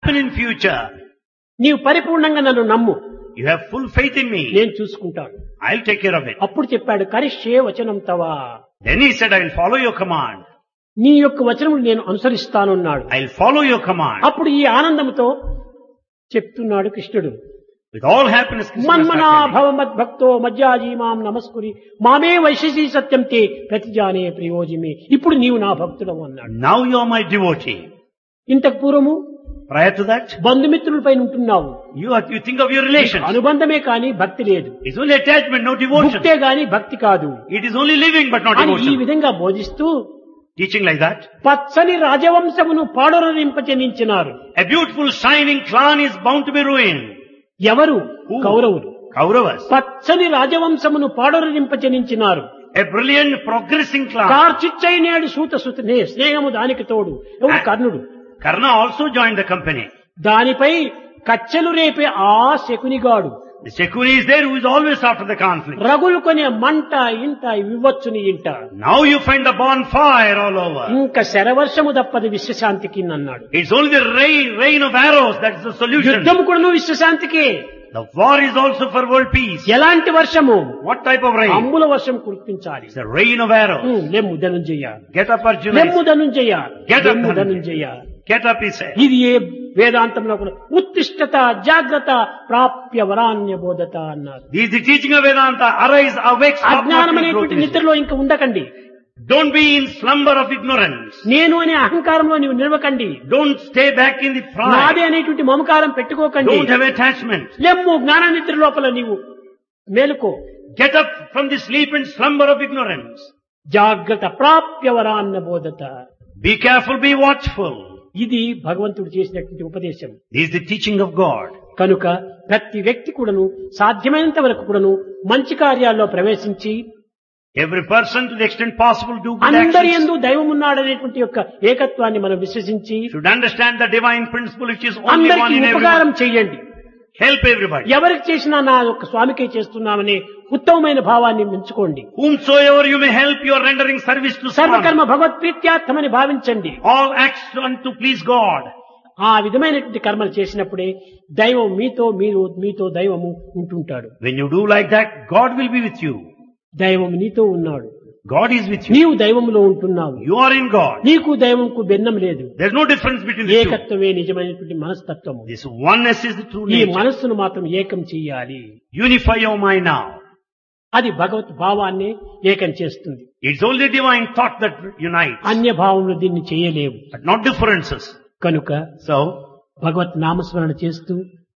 happen in future. నీవు పరిపూర్ణంగా నన్ను నమ్ము You have full faith in me. నేను చూసుకుంటాను I'll take care of it. అప్పుడు చెప్పాడు కరిష్యే వచనం తవా Then he said, I will follow your command. నీ యొక్క వచనములు నేను అనుసరిస్తానన్నాడు I'll follow your command. అప్పుడు ఈ ఆనందంతో చెప్తున్నాడు కృష్ణుడు With all happiness, Krishna మన్మనా started telling, భవ మద్భక్తో మజ్జాజీ మాం నమస్కురి మామే వైశసీ సత్యం తే ప్రతిజానే ప్రయోజమే ఇప్పుడు నీవు నా భక్తుడవు అన్నాడు Now you are my devotee. ఇంతకు పూర్వము Prior to that, బంధుమిత్రులపై ఉంటున్నావు you, are, you think of your relations. అనుబంధమే కాని భక్తి లేదు It's only attachment, no devotion. భక్తే గాని భక్తి కాదు It is only living but not అని ఈ devotion. విధంగా బోధిస్తూ Teaching like that. పచ్చని రాజవంశమును పాడొరరింపచనించినారు A beautiful shining clan is bound to be ruined. ఎవరు Who? కౌరవులు Kauravas. పచ్చని రాజవంశమును పాడొరరింపచనించినారు A brilliant progressing clan. కార్చిచ్చైనాడు సూత సుతనే స్నేహము దానికి తోడు ఎవరు ఆ- కర్ణుడు Karna also joined the company. దానిపై కచ్చెలు రేపే ఆ శకునిగాడు The Shakuni is there who is always after the conflict. రగులు కొనే మంట ఇంట వివ్వచ్చుని ఇంట Now you find the bonfire all over. ఇంకా శరవర్షము తప్పది విశ్వశాంతికి అన్నాడు It's only the rain, rain of arrows that's the solution. యుద్ధము కూడాను విశ్వశాంతికి The war is also for world peace. ఎలాంటి వర్షము What type of rain? అమ్ముల వర్షం కురిపించాలి It's the rain of arrows. ఉమ్, లెమ్ము ధనుంజయ Get up Arjuna. లెమ్ము ధనుంజయ Get up, లెమ్ము Dhananjaya. Dhanunjaya Get up, he said. ఇది ఏ వేదాంతంలో కూడా ఉత్తిష్టత జాగ్రత్త ప్రాప్య వరాన్య బోధత అన్నారు This is the teaching of Vedanta. Arise, awake, stop అజ్ఞానం not being అనేటువంటి growth. నిద్రలో ఇంకా ఉండకండి Don't be in slumber of ignorance. నేను అనే అహంకారంలో నీవు నిలవకండి Don't stay back in the నాదే pride. అనేటువంటి మమకారం పెట్టుకోకండి Don't have attachment. లెమ్ము జ్ఞాన నిద్ర లోపల నీవు మేలుకో Get up from the sleep and slumber of ignorance. జాగ్రత్త ప్రాప్య వరాన్న బోధత Be careful, be watchful. ఇది భగవంతుడు చేసినటువంటి ఉపదేశం This is the teaching of God. కనుక ప్రతి వ్యక్తి కూడాను సాధ్యమైనంత వరకు కూడాను మంచి కార్యాల్లో ప్రవేశించి Every person to the extent possible do good అందరి actions. ఎందు దైవం ఉన్నాడనేటువంటి యొక్క ఏకత్వాన్ని మనం విశ్వసించి Should understand the divine principle which is only one అందరికీ in ఉపకారం everyone. చెయ్యండి Help everybody. ఎవరికి చేసినా నా యొక్క స్వామికే చేస్తున్నామనే ఉత్తమమైన భావాన్ని పెంచుకోండి Whomsoever you may help, you are rendering service to సర్వకర్మ someone. భగవత్ ప్రీత్యార్థమని భావించండి All acts done to please God. ఆ విధమైనటువంటి కర్మలు చేసినప్పుడే దైవం మీతో మీరు మీతో దైవము ఉంటుంటాడు When you do like that, God will be with you. దైవం నీతో ఉన్నాడు God is with you. నీవు దైవంలో ఉంటున్నావు You are in God. నీకు దైవంకు భిన్నం లేదు There's no difference between the two. ఏకత్వమే నిజమైనటువంటి మనస్తత్వము This oneness is the true ఈ nature. మనస్సును మాత్రం ఏకం చెయ్యాలి Unify your mind now. అది భగవత్ భావాన్ని ఏకం చేస్తుంది It's only divine thought that unites, అన్య భావంలో దీన్ని చేయలేవు but not differences. కనుక So, భగవత్ నామస్మరణ చేస్తూ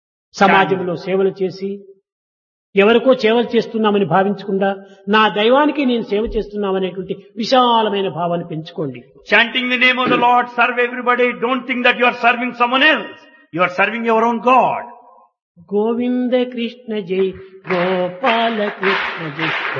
సమాజంలో సేవలు చేసి ఎవరికో సేవలు చేస్తున్నామని భావించకుండా నా దైవానికి నేను సేవ చేస్తున్నామనేటువంటి విశాలమైన భావాన్ని పెంచుకోండి chanting the name of the Lord, serve everybody. Don't think that you are serving someone else. You are serving your own God. Govinda Krishna జై గోపాల కృష్ణ జై